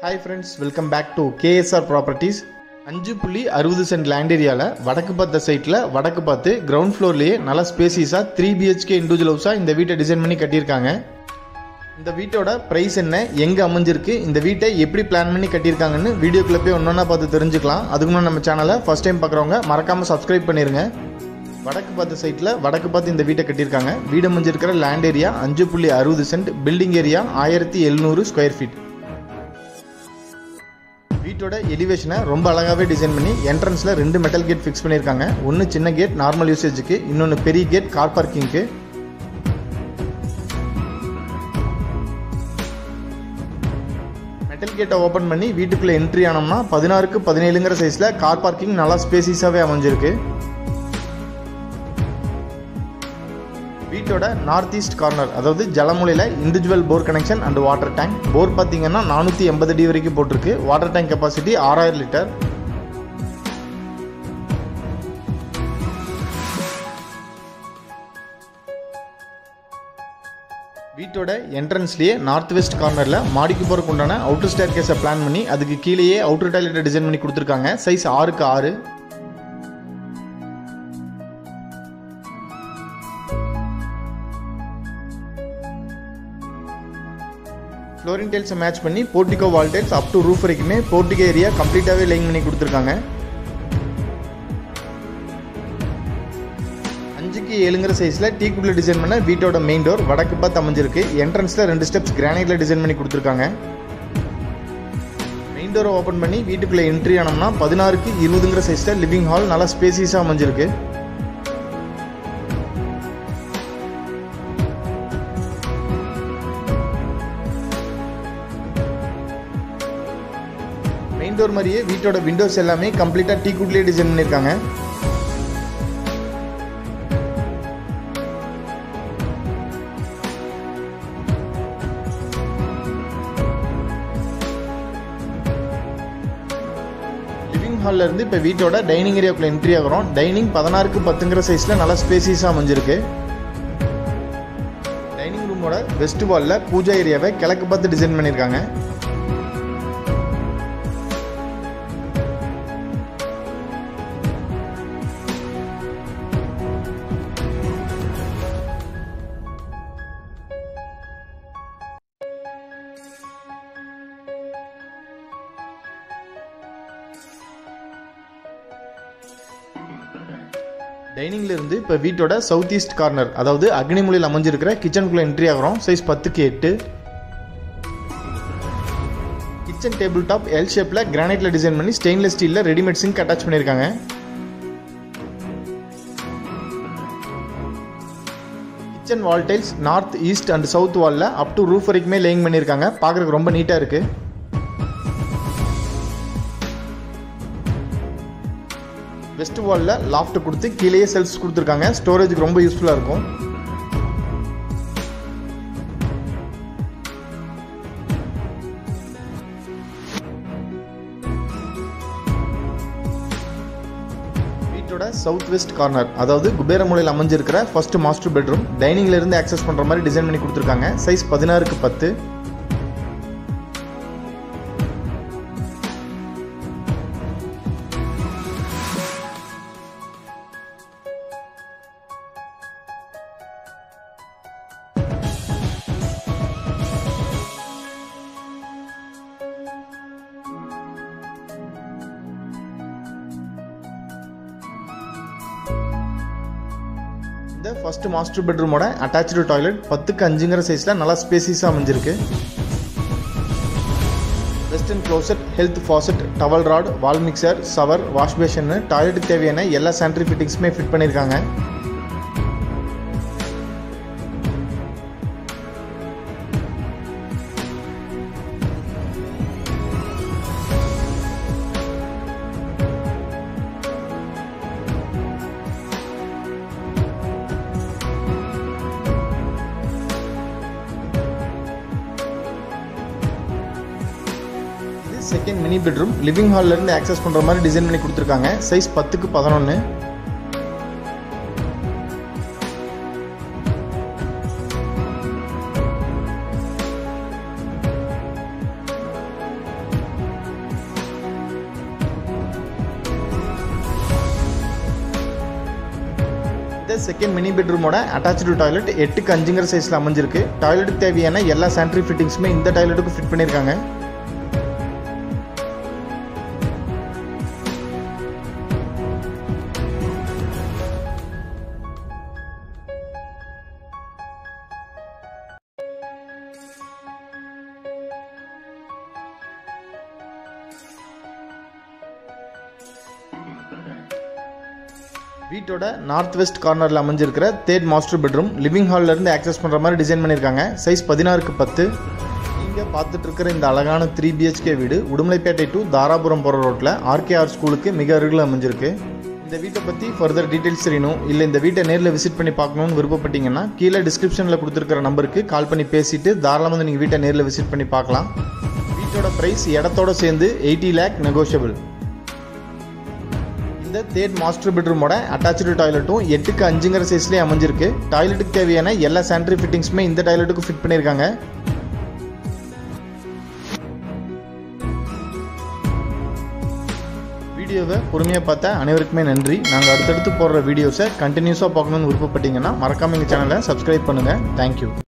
hi friends welcome back to KSR properties அஞ்சு புள்ளி அறுபது சென்ட் லேண்ட் ஏரியாவில் வடக்கு பார்த்த சைட்டில் வடக்கு பார்த்து கிரவுண்ட் ஃப்ளோர்லேயே நல்லா ஸ்பேசிஸாக த்ரீ பிஹெச்கே இண்டிவிஜுவல் ஹவுஸாக இந்த வீட்டை டிசைன் பண்ணி கட்டியிருக்காங்க இந்த வீட்டோட ப்ரைஸ் என்ன எங்கே அமைஞ்சிருக்கு இந்த வீட்டை எப்படி பிளான் பண்ணி கட்டியிருக்காங்கன்னு வீடியோக்குள்ள போய் ஒன்றா பார்த்து தெரிஞ்சுக்கலாம் அதுக்கு முன்னாடி நம்ம சேனலை ஃபஸ்ட் டைம் பார்க்குறவங்க மறக்காமல் சப்ஸ்கிரைப் பண்ணிடுங்க வடக்கு பார்த்த சைட்டில் வடக்கு பார்த்து இந்த வீட்டை கட்டியிருக்காங்க வீடு அமைஞ்சிருக்கிற லேண்ட் ஏரியா அஞ்சு புள்ளி அறுபது சென்ட் பில்டிங் ஏரியா ஆயிரத்தி எழுநூறு ஸ்கொயர் ஃபீட் வீட்டோட எலிவேஷனை ரொம்ப அழகாகவே டிசைன் பண்ணி என்ட்ரன்ஸில் ரெண்டு மெட்டல் கேட் ஃபிக்ஸ் பண்ணியிருக்காங்க ஒன்று சின்ன கேட் நார்மல் யூசேஜுக்கு இன்னொன்று பெரிய கேட் கார் பார்க்கிங்க்கு மெட்டல் கேட்டை ஓப்பன் பண்ணி வீட்டுக்குள்ளே என்ட்ரி ஆனோம்னா பதினாறுக்கு பதினேழுங்கிற சைஸில் கார் பார்க்கிங் நல்லா ஸ்பேசிஸாகவே அமைஞ்சிருக்கு வீட்டோட நார்த் ஈஸ்ட் கார்னர் அதாவது ஜலமூலையில் individual bore connection and water tank bore பார்த்தீங்கன்னா நானூற்றி எண்பது அடி வரைக்கும் போட்டிருக்கு வாட்டர் டேங்க் கெப்பாசிட்டி ஆறாயிரம் லிட்டர் வீட்டோட என்ட்ரன்ஸ்லேயே நார்த் வெஸ்ட் கார்னரில் மாடிக்கு போகிறக்கு உண்டான அவுட்டர் ஸ்டேர் கேஸை பிளான் பண்ணி அதுக்கு கீழேயே அவுட்டர் டாய்லெட்டை டிசைன் பண்ணி கொடுத்துருக்காங்க சைஸ் ஆறுக்கு ஆறு ஃப்ளோரிங் டைல்ஸை மேட்ச் பண்ணி portico wall tiles up to roof வரைக்குமே போர்ட்டிகோ ஏரியா கம்ப்ளீட்டாகவே லைன் பண்ணி கொடுத்துருக்காங்க அஞ்சுக்கு ஏழுங்கிற சைஸில் டீ குப்பில் டிசைன் பண்ண வீட்டோட மெயின் டோர் வடக்கு பார்த்து அமைஞ்சிருக்கு என்ட்ரன்ஸில் ரெண்டு ஸ்டெப்ஸ் கிரானைட்டில் டிசைன் பண்ணி கொடுத்துருக்காங்க மெயின் டோரை ஓப்பன் பண்ணி வீட்டுக்குள்ளே என்ட்ரி ஆனோம்னா பதினாறுக்கு இருபதுங்கிற சைஸில் லிவிங் ஹால் நல்லா ஸ்பேசியஸாக அமைஞ்சிருக்கு மெயின் டோர் மாதிரியே வீட்டோட விண்டோஸ் எல்லாமே கம்ப்ளீட்டாக டீ குட்லேயே டிசைன் பண்ணியிருக்காங்க லிவிங் ஹாலில் இருந்து இப்போ வீட்டோட டைனிங் ஏரியாவுக்குள்ள என்ட்ரி ஆகிறோம் டைனிங் பதினாறுக்கு பத்துங்கிற சைஸில் நல்லா ஸ்பேசியஸாக அமைஞ்சிருக்கு டைனிங் ரூமோட வெஸ்ட் வாலில் பூஜா ஏரியாவை கிழக்கு பார்த்து டிசைன் பண்ணியிருக்காங்க டைனிங்ல இருந்து இப்போ வீட்டோட சவுத் ஈஸ்ட் கார்னர் அதாவது அக்னிமொழியில் அமைஞ்சிருக்கிற கிச்சனுக்குள்ள என்ட்ரி ஆகிறோம் சைஸ் பத்துக்கு எட்டு கிச்சன் டேபிள் டாப் எல் ஷேப்பில் கிரானைட்ல டிசைன் பண்ணி ஸ்டெயின்லெஸ் ஸ்டீலில் ரெடிமேட் சிங்க் அட்டாச் பண்ணியிருக்காங்க kitchen wall tiles north east and south வாலில் அப் டு ரூஃப் வரைக்குமே லேயிங் பண்ணியிருக்காங்க பார்க்குறதுக்கு ரொம்ப நீட்டாக இருக்குது வெஸ்ட் வாலில் லாஃப்ட் கொடுத்து கீழேயே செல்ஸ் கொடுத்துருக்காங்க ஸ்டோரேஜுக்கு ரொம்ப யூஸ்ஃபுல்லாக இருக்கும் வீட்டோட சவுத் வெஸ்ட் கார்னர் அதாவது குபேரமூலையில் அமைஞ்சிருக்கிற ஃபர்ஸ்ட் மாஸ்டர் பெட்ரூம் டைனிங்ல இருந்து ஆக்சஸ் பண்ணுற மாதிரி டிசைன் பண்ணி கொடுத்துருக்காங்க சைஸ் பதினாறுக்கு பத்து இந்த ஃபர்ஸ்ட் மாஸ்டர் பெட்ரூமோட அட்டாச்சு டாய்லெட் பத்துக்கு அஞ்சுங்கிற சைஸில் நல்லா ஸ்பேசிஸாக அமைஞ்சிருக்கு western closet health faucet towel rod wall mixer shower wash basin டாய்லெட்டுக்கு தேவையான எல்லா சானிட்டரி ஃபிட்டிங்ஸுமே ஃபிட் பண்ணியிருக்காங்க செகண்ட் மினி பெட்ரூம் லிவிங் ஹால்ல இருந்து ஆக்சஸ் பண்ற மாதிரி டிசைன் பண்ணி கொடுத்துருக்காங்க சைஸ் பத்துக்கு பதினொன்று செகண்ட் மினி பெட்ரூமோட அட்டாச்சு டாய்லெட் எட்டுக்கு அஞ்சுங்கிற சைஸில் அமைஞ்சிருக்கு டாய்லெட்டுக்கு தேவையான எல்லா சானிட்டரி ஃபிட்டிங்ஸுமே இந்த டாய்லெட்டுக்கு ஃபிட் பண்ணியிருக்காங்க வீட்டோட நார்த் வெஸ்ட் கார்னரில் அமைஞ்சிருக்கிற தேர்ட் மாஸ்டர் பெட்ரூம் லிவிங் ஹால்ல இருந்து ஆக்சஸ் பண்ணுற மாதிரி டிசைன் பண்ணியிருக்காங்க சைஸ் பதினாறுக்கு பத்து நீங்கள் பார்த்துட்டு இருக்கிற இந்த அழகான த்ரீ பிஹெச்கே வீடு உடுமலைப்பேட்டை டு தாராபுரம் போகிற ரோட்டில் ஆர்கேஆர் ஸ்கூலுக்கு மிக அருகில் அமைஞ்சிருக்கு இந்த வீட்டை பற்றி ஃபர்தர் டீட்டெயில்ஸ் தெரியணும் இல்லை இந்த வீட்டை நேரில் விசிட் பண்ணி பார்க்கணும்னு விருப்பப்பட்டீங்கன்னா கீழே டிஸ்கிரிப்ஷனில் கொடுத்துருக்கிற நம்பருக்கு கால் பண்ணி பேசிட்டு தாராளமாக வந்து நீங்கள் வீட்டை நேரில் விசிட் பண்ணி பார்க்கலாம் வீட்டோட ப்ரைஸ் இடத்தோட சேர்ந்து எயிட்டி லேக் நெகோஷியபிள் இந்த தேர்ட் மாஸ்டர் பெட்ரூமோட அட்டாச்சு டாய்லெட்டும் எட்டுக்கு அஞ்சுங்கிற சைஸ்லேயே அமைஞ்சிருக்கு டாய்லெட்டுக்கு தேவையான எல்லா சானிட்டரி ஃபிட்டிங்ஸுமே இந்த டாய்லெட்டுக்கு ஃபிட் பண்ணியிருக்காங்க வீடியோவை பொறுமையாக பார்த்த அனைவருக்குமே நன்றி நாங்கள் அடுத்தடுத்து போடுற வீடியோஸை கண்டினியூஸாக பார்க்கணுன்னு விருப்பப்பட்டீங்கன்னா மறக்காம எங்கள் சேனலை சப்ஸ்கிரைப் பண்ணுங்கள் தேங்க்யூ